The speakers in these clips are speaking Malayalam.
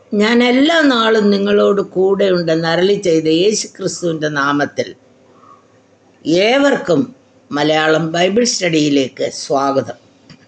ഞാൻ എല്ലാ നാളും നിങ്ങളോട് കൂടെയുണ്ടെന്ന് അരളി ചെയ്ത യേശു ക്രിസ്തുവിൻ്റെ നാമത്തിൽ ഏവർക്കും മലയാളം ബൈബിൾ സ്റ്റഡിയിലേക്ക് സ്വാഗതം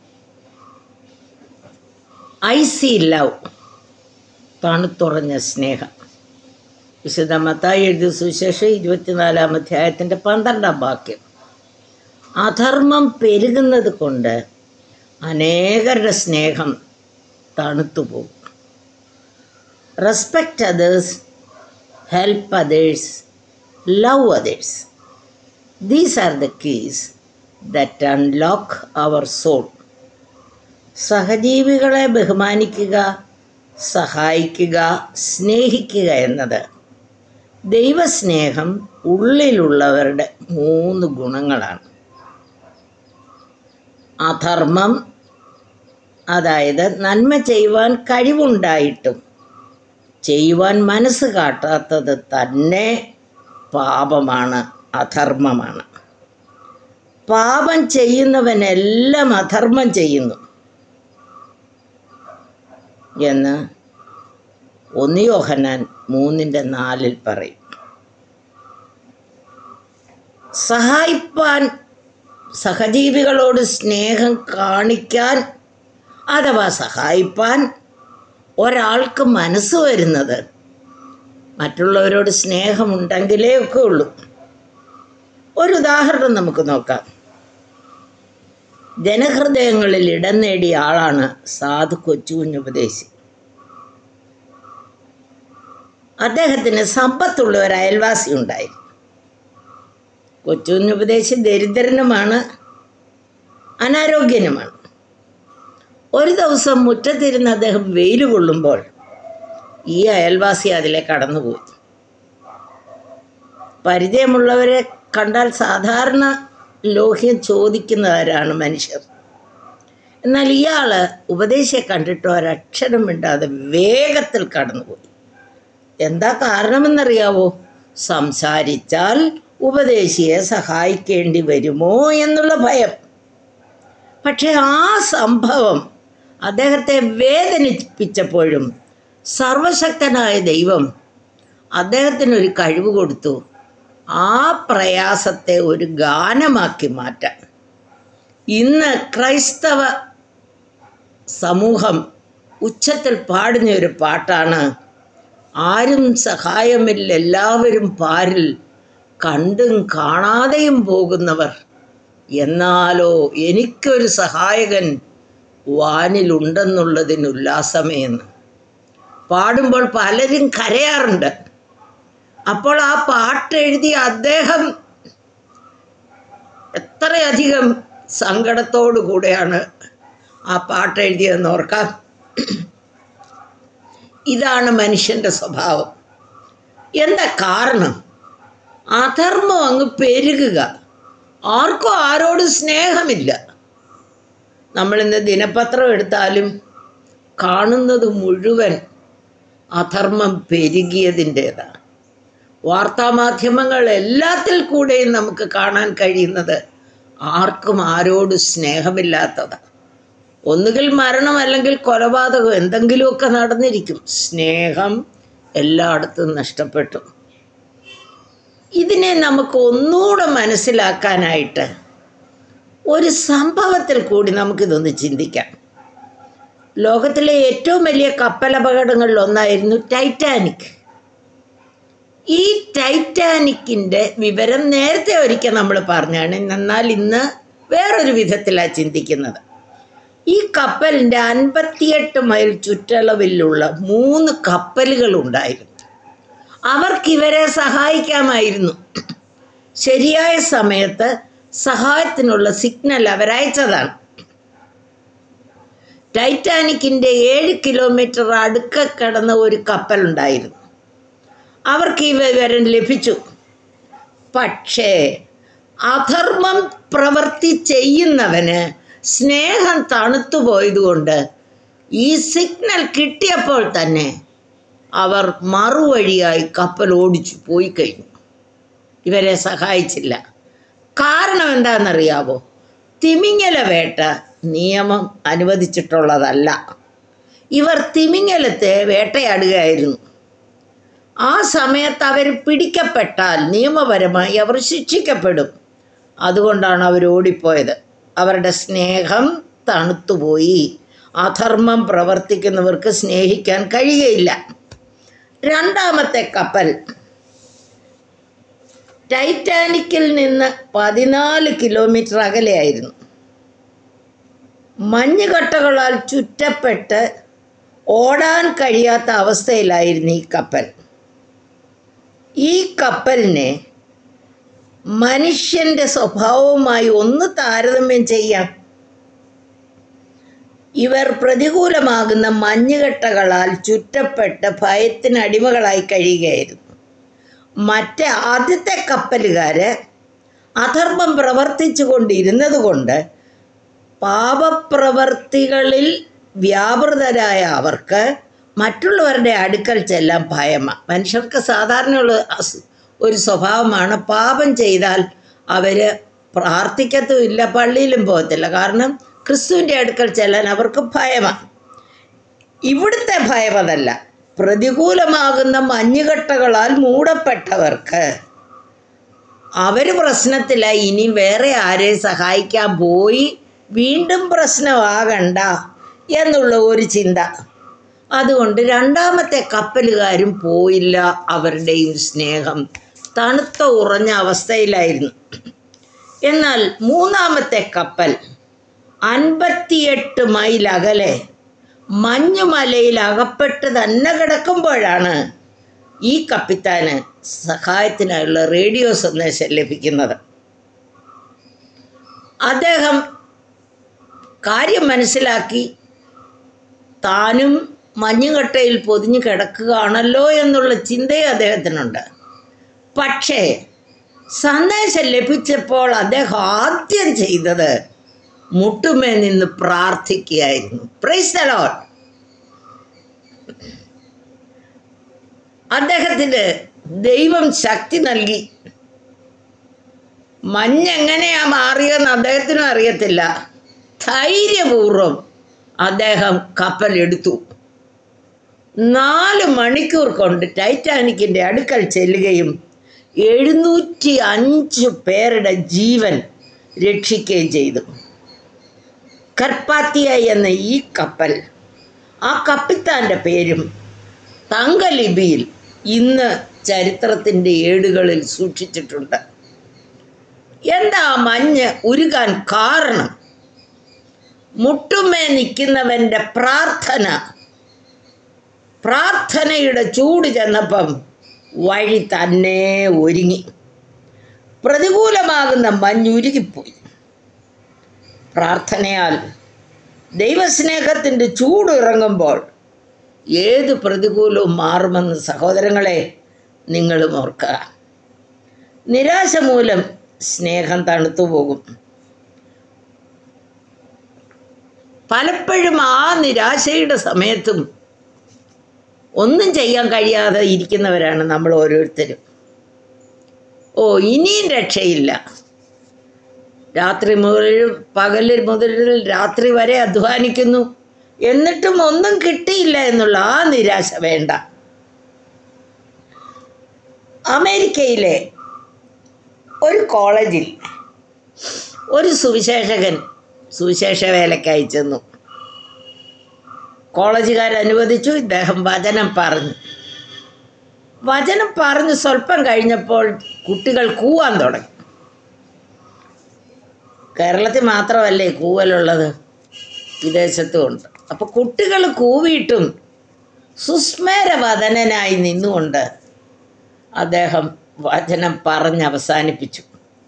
ഐ സി ലവ് തണുത്തുറഞ്ഞ സ്നേഹം വിശുദ്ധ മത്തായി എഴുതിയ സുശേഷം ഇരുപത്തിനാലാം അധ്യായത്തിൻ്റെ പന്ത്രണ്ടാം വാക്യം അധർമ്മം പെരുകുന്നത് കൊണ്ട് അനേകരുടെ സ്നേഹം തണുത്തു പോകും respect others help others love others these are the keys that unlock our soul സഹജീവികളെ ബഹുമാനിക്കുക സഹായിക്കുക സ്നേഹിക്കുക എന്നത് ദൈവസ്നേഹം ഉള്ളിലുള്ളവരുടെ മൂന്ന് ഗുണങ്ങളാണ് അധർമ്മം അതായത് നന്മ ചെയ്യുവാൻ കഴിവുണ്ടായിട്ടും ചെയ്യുവാൻ മനസ്സ് കാട്ടാത്തത് തന്നെ പാപമാണ് അധർമ്മമാണ് പാപം ചെയ്യുന്നവനെല്ലാം അധർമ്മം ചെയ്യുന്നു എന്ന് ഒന്നിയോഹനാൻ മൂന്നിൻ്റെ നാലിൽ പറയും സഹായിപ്പാൻ സഹജീവികളോട് സ്നേഹം കാണിക്കാൻ അഥവാ സഹായിപ്പാൻ ഒരാൾക്ക് മനസ്സ് വരുന്നത് മറ്റുള്ളവരോട് സ്നേഹമുണ്ടെങ്കിലേ ഒക്കെ ഉള്ളൂ ഒരു ഉദാഹരണം നമുക്ക് നോക്കാം ജനഹൃദയങ്ങളിൽ ഇടം നേടിയ ആളാണ് സാധു കൊച്ചുകുഞ്ഞുപദേശി അദ്ദേഹത്തിന് സമ്പത്തുള്ള ഒരു അയൽവാസി ഉണ്ടായിരുന്നു കൊച്ചുകുഞ്ഞുപദേശി ദരിദ്രനുമാണ് അനാരോഗ്യനുമാണ് ഒരു ദിവസം മുറ്റത്തിരുന്ന് അദ്ദേഹം വെയിൽ കൊള്ളുമ്പോൾ ഈ അയൽവാസി അതിലെ കടന്നുപോയി പരിചയമുള്ളവരെ കണ്ടാൽ സാധാരണ ലോഹ്യം ചോദിക്കുന്നവരാണ് മനുഷ്യർ എന്നാൽ ഇയാൾ ഉപദേശിയെ കണ്ടിട്ട് ഒരക്ഷരം മിണ്ടാതെ വേഗത്തിൽ കടന്നുപോയി എന്താ കാരണമെന്നറിയാവോ സംസാരിച്ചാൽ ഉപദേശിയെ സഹായിക്കേണ്ടി വരുമോ എന്നുള്ള ഭയം പക്ഷെ ആ സംഭവം അദ്ദേഹത്തെ വേദനിപ്പിച്ചപ്പോഴും സർവശക്തനായ ദൈവം അദ്ദേഹത്തിനൊരു കഴിവ് കൊടുത്തു ആ പ്രയാസത്തെ ഒരു ഗാനമാക്കി മാറ്റാൻ ഇന്ന് ക്രൈസ്തവ സമൂഹം ഉച്ചത്തിൽ പാടുന്ന ഒരു പാട്ടാണ് ആരും സഹായമില്ല എല്ലാവരും പാരിൽ കണ്ടും കാണാതെയും പോകുന്നവർ എന്നാലോ എനിക്കൊരു സഹായകൻ വാനിലുണ്ടെന്നുള്ളതിന് ഉല്ലാസമേന്ന് പാടുമ്പോൾ പലരും കരയാറുണ്ട് അപ്പോൾ ആ പാട്ട് എഴുതിയ അദ്ദേഹം എത്രയധികം സങ്കടത്തോടു കൂടെയാണ് ആ പാട്ട് എഴുതിയതെന്ന് ഓർക്കാം ഇതാണ് മനുഷ്യൻ്റെ സ്വഭാവം എന്താ കാരണം അധർമ്മം അങ്ങ് പെരുകുക ആർക്കും ആരോടും സ്നേഹമില്ല നമ്മളിന്ന് ദിനപത്രം എടുത്താലും കാണുന്നത് മുഴുവൻ അധർമ്മം പെരുകിയതിൻ്റേതാണ് വാർത്താമാധ്യമങ്ങൾ എല്ലാത്തിൽ കൂടെയും നമുക്ക് കാണാൻ കഴിയുന്നത് ആർക്കും ആരോട് സ്നേഹമില്ലാത്തതാണ് ഒന്നുകിൽ മരണം അല്ലെങ്കിൽ കൊലപാതകം എന്തെങ്കിലുമൊക്കെ നടന്നിരിക്കും സ്നേഹം എല്ലായിടത്തും നഷ്ടപ്പെട്ടു ഇതിനെ നമുക്ക് ഒന്നുകൂടെ മനസ്സിലാക്കാനായിട്ട് ഒരു സംഭവത്തിൽ കൂടി നമുക്കിതൊന്ന് ചിന്തിക്കാം ലോകത്തിലെ ഏറ്റവും വലിയ കപ്പലപകടങ്ങളിൽ ഒന്നായിരുന്നു ടൈറ്റാനിക് ഈ ടൈറ്റാനിക്കിൻ്റെ വിവരം നേരത്തെ ഒരിക്കൽ നമ്മൾ പറഞ്ഞാണ് എന്നാൽ ഇന്ന് വേറൊരു വിധത്തിലാണ് ചിന്തിക്കുന്നത് ഈ കപ്പലിൻ്റെ അൻപത്തിയെട്ട് മൈൽ ചുറ്റളവിലുള്ള മൂന്ന് കപ്പലുകൾ ഉണ്ടായിരുന്നു അവർക്ക് ഇവരെ സഹായിക്കാമായിരുന്നു ശരിയായ സമയത്ത് സഹായത്തിനുള്ള സിഗ്നൽ അവരയച്ചതാണ് ടൈറ്റാനിക്കിൻ്റെ ഏഴ് കിലോമീറ്റർ അടുക്ക കിടന്ന ഒരു കപ്പലുണ്ടായിരുന്നു അവർക്ക് ഈ വിവരം ലഭിച്ചു പക്ഷേ അധർമ്മം പ്രവൃത്തി ചെയ്യുന്നവന് സ്നേഹം തണുത്തു പോയതുകൊണ്ട് ഈ സിഗ്നൽ കിട്ടിയപ്പോൾ തന്നെ അവർ മറുവഴിയായി കപ്പൽ ഓടിച്ചു പോയി കഴിഞ്ഞു ഇവരെ സഹായിച്ചില്ല കാരണം എന്താണെന്നറിയാവോ തിമിങ്ങല വേട്ട നിയമം അനുവദിച്ചിട്ടുള്ളതല്ല ഇവർ തിമിങ്ങലത്തെ വേട്ടയാടുകയായിരുന്നു ആ സമയത്ത് അവർ പിടിക്കപ്പെട്ടാൽ നിയമപരമായി അവർ ശിക്ഷിക്കപ്പെടും അതുകൊണ്ടാണ് അവർ ഓടിപ്പോയത് അവരുടെ സ്നേഹം തണുത്തുപോയി അധർമ്മം പ്രവർത്തിക്കുന്നവർക്ക് സ്നേഹിക്കാൻ കഴിയുകയില്ല രണ്ടാമത്തെ കപ്പൽ ടൈറ്റാനിക്കിൽ നിന്ന് പതിനാല് കിലോമീറ്റർ അകലെയായിരുന്നു മഞ്ഞുകട്ടകളാൽ ചുറ്റപ്പെട്ട് ഓടാൻ കഴിയാത്ത അവസ്ഥയിലായിരുന്നു ഈ കപ്പൽ ഈ കപ്പലിനെ മനുഷ്യൻ്റെ സ്വഭാവവുമായി ഒന്ന് താരതമ്യം ചെയ്യാം ഇവർ പ്രതികൂലമാകുന്ന മഞ്ഞുകട്ടകളാൽ ചുറ്റപ്പെട്ട് ഭയത്തിന് അടിമകളായി കഴിയുകയായിരുന്നു മറ്റേ ആദ്യത്തെ കപ്പലുകാര് അധർമ്മം പ്രവർത്തിച്ചു കൊണ്ടിരുന്നത് കൊണ്ട് പാപപ്രവർത്തികളിൽ വ്യാപൃതരായ അവർക്ക് മറ്റുള്ളവരുടെ അടുക്കൽ ചെല്ലാൻ ഭയമാണ് മനുഷ്യർക്ക് സാധാരണയുള്ള അസ്- ഒരു സ്വഭാവമാണ് പാപം ചെയ്താൽ അവർ പ്രാർത്ഥിക്കത്തുമില്ല പള്ളിയിലും പോകത്തില്ല കാരണം ക്രിസ്തുവിൻ്റെ അടുക്കൽ ചെല്ലാൻ അവർക്ക് ഭയമാണ് ഇവിടുത്തെ ഭയം അതല്ല പ്രതികൂലമാകുന്ന മഞ്ഞുകട്ടകളാൽ മൂടപ്പെട്ടവർക്ക് അവർ പ്രശ്നത്തിലായി ഇനി വേറെ ആരെയും സഹായിക്കാൻ പോയി വീണ്ടും പ്രശ്നമാകണ്ട എന്നുള്ള ഒരു ചിന്ത അതുകൊണ്ട് രണ്ടാമത്തെ കപ്പലുകാരും പോയില്ല അവരുടെയും സ്നേഹം തണുത്ത ഉറഞ്ഞ അവസ്ഥയിലായിരുന്നു എന്നാൽ മൂന്നാമത്തെ കപ്പൽ അൻപത്തിയെട്ട് മൈൽ അകലെ മഞ്ഞുമലയിൽ അകപ്പെട്ട് തന്നെ കിടക്കുമ്പോഴാണ് ഈ കപ്പിത്താന് സഹായത്തിനായുള്ള റേഡിയോ സന്ദേശം ലഭിക്കുന്നത് അദ്ദേഹം കാര്യം മനസ്സിലാക്കി താനും മഞ്ഞുകട്ടയിൽ പൊതിഞ്ഞു കിടക്കുകയാണല്ലോ എന്നുള്ള ചിന്തയും അദ്ദേഹത്തിനുണ്ട് പക്ഷേ സന്ദേശം ലഭിച്ചപ്പോൾ അദ്ദേഹം ആദ്യം ചെയ്തത് മുട്ടുമേ നിന്ന് പ്രാർത്ഥിക്കുകയായിരുന്നു പ്രൈസ് ദ ലോർഡ് അദ്ദേഹത്തിന് ദൈവം ശക്തി നൽകി മഞ്ഞെങ്ങനെയാ മാറിയെന്ന് അദ്ദേഹത്തിനും അറിയത്തില്ല ധൈര്യപൂർവം അദ്ദേഹം കപ്പലെടുത്തു നാല് മണിക്കൂർ കൊണ്ട് ടൈറ്റാനിക്കിൻ്റെ അടുക്കൽ ചെല്ലുകയും എഴുന്നൂറ്റി അഞ്ച് പേരുടെ ജീവൻ രക്ഷിക്കുകയും ചെയ്തു കർപ്പാത്തിയ എന്ന ഈ കപ്പൽ ആ കപ്പിത്താൻ്റെ പേരും തങ്കലിപിയിൽ ഇന്ന് ചരിത്രത്തിൻ്റെ ഏടുകളിൽ സൂക്ഷിച്ചിട്ടുണ്ട് എന്താ മഞ്ഞ് ഉരുകാൻ കാരണം മുട്ടുമേ നിൽക്കുന്നവൻ്റെ പ്രാർത്ഥന പ്രാർത്ഥനയുടെ ചൂട് ചെന്നപ്പം വഴി തന്നെ ഒരുങ്ങി പ്രതികൂലമാകുന്ന മഞ്ഞുരുകിപ്പോയി പ്രാർത്ഥനയാൽ ദൈവസ്നേഹത്തിൻ്റെ ചൂട് ഇറങ്ങുമ്പോൾ ഏത് പ്രതികൂലവും മാറുമെന്ന് സഹോദരങ്ങളെ നിങ്ങളും ഓർക്കുക നിരാശ മൂലം സ്നേഹം തണുത്തു പോകും പലപ്പോഴും ആ നിരാശയുടെ സമയത്തും ഒന്നും ചെയ്യാൻ കഴിയാതെ ഇരിക്കുന്നവരാണ് നമ്മൾ ഓരോരുത്തരും ഓ ഇനിയും രക്ഷയില്ല രാത്രി മുതൽ പകൽ മുതൽ രാത്രി വരെ അധ്വാനിക്കുന്നു എന്നിട്ടും ഒന്നും കിട്ടിയില്ല എന്നുള്ള ആ നിരാശ വേണ്ട അമേരിക്കയിലെ ഒരു കോളേജിൽ ഒരു സുവിശേഷകൻ സുവിശേഷ വേലയ്ക്കായി ചെന്നു കോളേജുകാർ അനുവദിച്ചു ഇദ്ദേഹം വചനം പറഞ്ഞു വചനം പറഞ്ഞ് സ്വല്പം കഴിഞ്ഞപ്പോൾ കുട്ടികൾ കൂവാൻ തുടങ്ങി കേരളത്തിൽ മാത്രമല്ലേ കൂവലുള്ളത് വിദേശത്തും ഉണ്ട് അപ്പോൾ കുട്ടികൾ കൂവിയിട്ടും സുസ്മേരവദനായി നിന്നുകൊണ്ട് അദ്ദേഹം വചനം പറഞ്ഞ് അവസാനിപ്പിച്ചു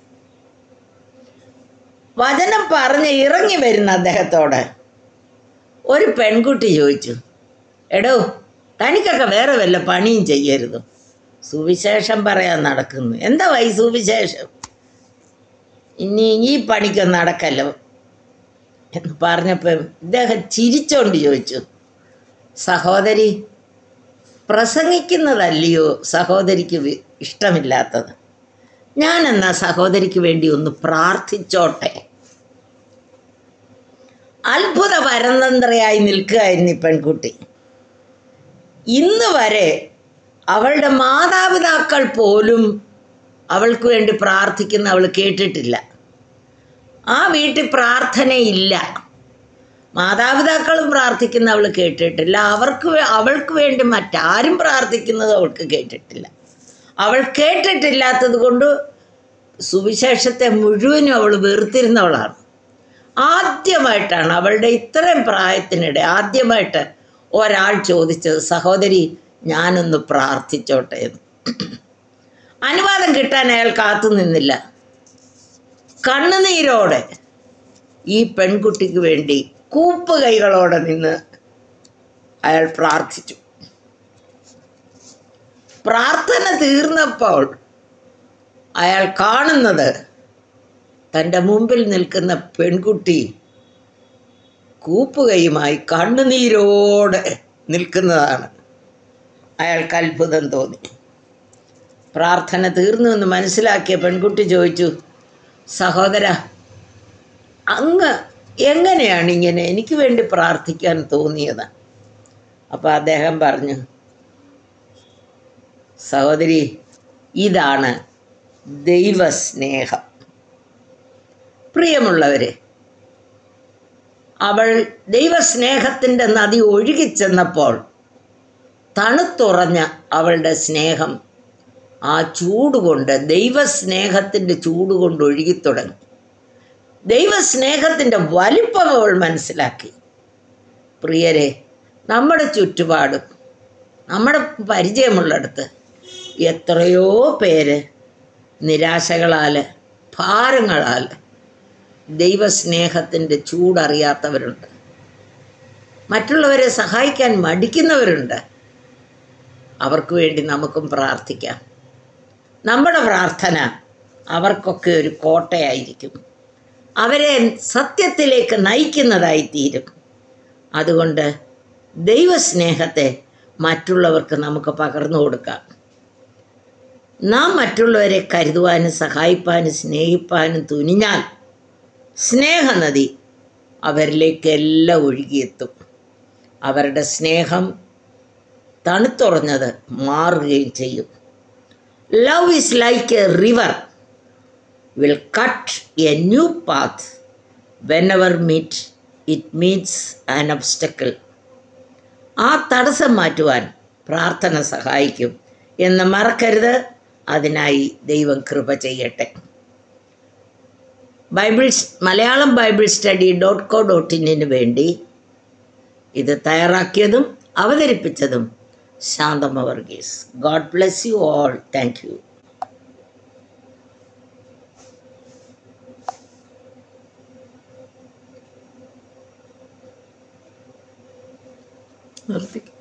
വചനം പറഞ്ഞ് ഇറങ്ങി വരുന്ന അദ്ദേഹത്തോട് ഒരു പെൺകുട്ടി ചോദിച്ചു എടോ തനിക്കൊക്കെ വേറെ വല്ല പണിയും ചെയ്യരുത് സുവിശേഷം പറയാൻ നടക്കുന്നു എന്താ വൈ സുവിശേഷം ഇനി ഈ പണിക്കൊന്നും നടക്കല്ലോ എന്ന് പറഞ്ഞപ്പോൾ ഇദ്ദേഹം ചിരിച്ചോണ്ട് ചോദിച്ചു സഹോദരി പ്രസംഗിക്കുന്നതല്ലയോ സഹോദരിക്ക് വി- ഇഷ്ടമില്ലാത്തത് ഞാൻ എന്നാ സഹോദരിക്ക് വേണ്ടി ഒന്ന് പ്രാർത്ഥിച്ചോട്ടെ അത്ഭുത പരതന്ത്രയായി നിൽക്കുകയായിരുന്നു ഈ പെൺകുട്ടി ഇന്ന് വരെ അവളുടെ മാതാപിതാക്കൾ പോലും അവൾക്ക് വേണ്ടി പ്രാർത്ഥിക്കുന്ന അവൾ കേട്ടിട്ടില്ല ആ വീട്ടിൽ പ്രാർത്ഥനയില്ല മാതാപിതാക്കളും പ്രാർത്ഥിക്കുന്ന അവൾ കേട്ടിട്ടില്ല അവർക്ക് വേ- അവൾക്ക് വേണ്ടി മറ്റാരും പ്രാർത്ഥിക്കുന്നത് അവൾക്ക് കേട്ടിട്ടില്ല അവൾ കേട്ടിട്ടില്ലാത്തത് കൊണ്ട് സുവിശേഷത്തെ മുഴുവനും അവൾ വെറുത്തിരുന്നവളാണ് ആദ്യമായിട്ടാണ് അവളുടെ ഇത്രയും പ്രായത്തിനിടെ ആദ്യമായിട്ട് ഒരാൾ ചോദിച്ചത് സഹോദരി ഞാനൊന്ന് പ്രാർത്ഥിച്ചോട്ടെ എന്ന് അനുവാദം കിട്ടാൻ അയാൾ കാത്തു നിന്നില്ല കണ്ണുനീരോടെ ഈ പെൺകുട്ടിക്ക് വേണ്ടി കൂപ്പ് കൈകളോടെ നിന്ന് അയാൾ പ്രാർത്ഥിച്ചു പ്രാർത്ഥന തീർന്നപ്പോൾ അയാൾ കാണുന്നത് തൻ്റെ മുമ്പിൽ നിൽക്കുന്ന പെൺകുട്ടി കൂപ്പുകയുമായി കണ്ണുനീരോടെ നിൽക്കുന്നതാണ് അയാൾക്ക് അത്ഭുതം തോന്നി പ്രാർത്ഥന തീർന്നു എന്ന് മനസ്സിലാക്കിയ പെൺകുട്ടി ചോദിച്ചു സഹോദര അങ്ങ് എങ്ങനെയാണ് ഇങ്ങനെ എനിക്ക് വേണ്ടി പ്രാർത്ഥിക്കാൻ തോന്നിയത് അപ്പോൾ അദ്ദേഹം പറഞ്ഞു സഹോദരി ഇതാണ് ദൈവസ്നേഹം പ്രിയമുള്ളവരെ അവൾ ദൈവസ്നേഹത്തിൻ്റെ നദി ഒഴുകിച്ചെന്നപ്പോൾ തണുത്തുറഞ്ഞ അവളുടെ സ്നേഹം ആ ചൂടുകൊണ്ട് ദൈവസ്നേഹത്തിൻ്റെ ചൂടുകൊണ്ട് ഒഴുകിത്തുടങ്ങി ദൈവസ്നേഹത്തിൻ്റെ വലിപ്പം അവൾ മനസ്സിലാക്കി പ്രിയരെ നമ്മുടെ ചുറ്റുപാടും നമ്മുടെ പരിചയമുള്ളിടത്ത് എത്രയോ പേര് നിരാശകളാൽ ഭാരങ്ങളാൽ ദൈവസ്നേഹത്തിൻ്റെ ചൂടറിയാത്തവരുണ്ട് മറ്റുള്ളവരെ സഹായിക്കാൻ മടിക്കുന്നവരുണ്ട് അവർക്ക് വേണ്ടി നമുക്കും പ്രാർത്ഥിക്കാം നമ്മുടെ പ്രാർത്ഥന അവർക്കൊക്കെ ഒരു കോട്ടയായിരിക്കും അവരെ സത്യത്തിലേക്ക് നയിക്കുന്നതായി തീരും അതുകൊണ്ട് ദൈവസ്നേഹത്തെ മറ്റുള്ളവർക്ക് നമുക്ക് പകർന്നു കൊടുക്കാം നാം മറ്റുള്ളവരെ കരുതുവാനും സഹായിപ്പാനും സ്നേഹിപ്പാനും തുനിഞ്ഞാൽ സ്നേഹനദി അവരിലേക്കെല്ലാം ഒഴുകിയെത്തും അവരുടെ സ്നേഹം തണുത്തുറഞ്ഞത് മാറുകയും ചെയ്യും love is like a river will cut a new path whenever meet it meets an obstacle ആ തടസ്സം മാറ്റുവാൻ പ്രാർത്ഥന സഹായിക്കും എന്ന് മറക്കരുത് അതിനായി ദൈവം കൃപ ചെയ്യട്ടെ Bible Malayalam Bible study dot co dot ഇന്നിന് വേണ്ടി ഇത് തയ്യാറാക്കിയതും അവതരിപ്പിച്ചതും Shanthamma Varghese God bless you all thank you നിർത്തിക്കും